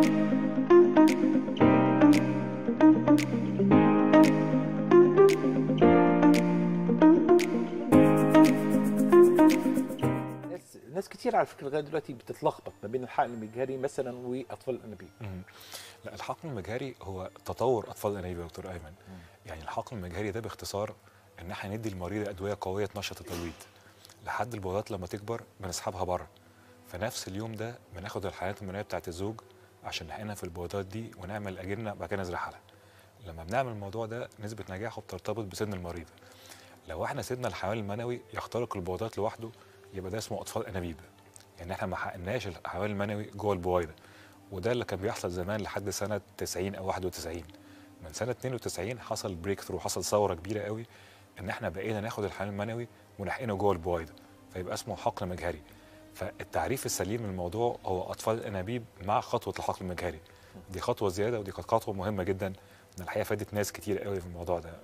ناس ناس كتير على فكره لغايه دلوقتي بتتلخبط ما بين الحقن المجهري مثلا واطفال الانابيب مم. لا الحقن المجهري هو تطور اطفال الانابيب يا دكتور ايمن يعني الحقن المجهري ده باختصار ان احنا ندي المريض ادويه قويه تنشط التبويض لحد البويضات لما تكبر بنسحبها بره فنفس اليوم ده بناخد الحيوانات المنويه بتاعت الزوج عشان نحقنها في البويضات دي ونعمل الاجنه بعد كده نزرعها لها لما بنعمل الموضوع ده نسبه نجاحه بترتبط بسن المريض لو احنا سيبنا الحيوان المنوي يخترق البويضات لوحده يبقى ده اسمه اطفال انابيب يعني احنا ما حقناش الحيوان المنوي جوه البويضه وده اللي كان بيحصل زمان لحد سنه 90 او 91 من سنه 92 حصل بريك ثرو حصل ثوره كبيره قوي ان احنا بقينا ناخد الحيوان المنوي ونحقنه جوه البويضه فيبقى اسمه حقن مجهري فالتعريف السليم للموضوع هو اطفال الانابيب مع خطوه الحقن المجهري دي خطوه زياده ودي كانت خطوه مهمه جدا ان الحقيقه فادت ناس كتير قوي في الموضوع ده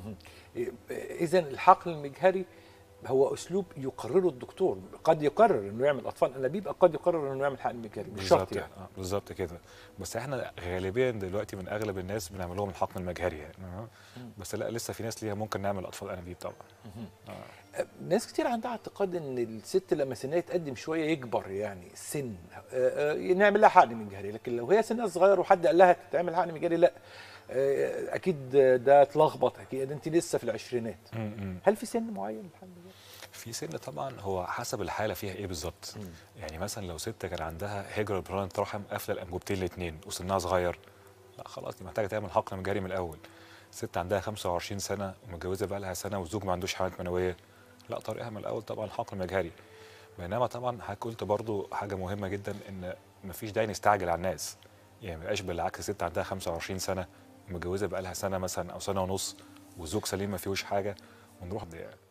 اذا الحقن المجهري هو اسلوب يقرره الدكتور قد يقرر انه يعمل اطفال انابيب قد يقرر انه يعمل حقن مجهري مش شرط بالظبط يعني آه، بالظبط كده بس احنا غالبيا دلوقتي من اغلب الناس بنعمل لهم الحقن المجهري يعني آه. بس لا لسه في ناس ليها ممكن نعمل اطفال انابيب طبعا ناس كتير عندها اعتقاد ان الست لما سنها يتقدم شويه يكبر يعني السن آه، آه، نعمل لها حقن مجهري لكن لو هي سنها صغير وحد قال لها تتعمل حقن مجهري لا آه، اكيد ده اتلخبط اكيد انت لسه في العشرينات م- م. هل في سن معين للحقن المجهري؟ في سن طبعا هو حسب الحاله فيها ايه بالظبط مم. يعني مثلا لو ست كان عندها هجره برانة رحم قافله الانبوبتين الاثنين وسنها صغير لا خلاص دي محتاجه تعمل حقن مجاري من الاول ست عندها 25 سنه ومتجوزه بقى لها سنه والزوج ما عندوش حملات منويه لا طريقها من الاول طبعا حقن مجهري بينما طبعا حضرتك قلت برضو حاجه مهمه جدا ان مفيش داعي نستعجل على الناس يعني ما يبقاش بالعكس ست عندها 25 سنه ومتجوزه بقى لها سنه مثلا او سنه ونص والزوج سليم ما فيهوش حاجه ونروح ده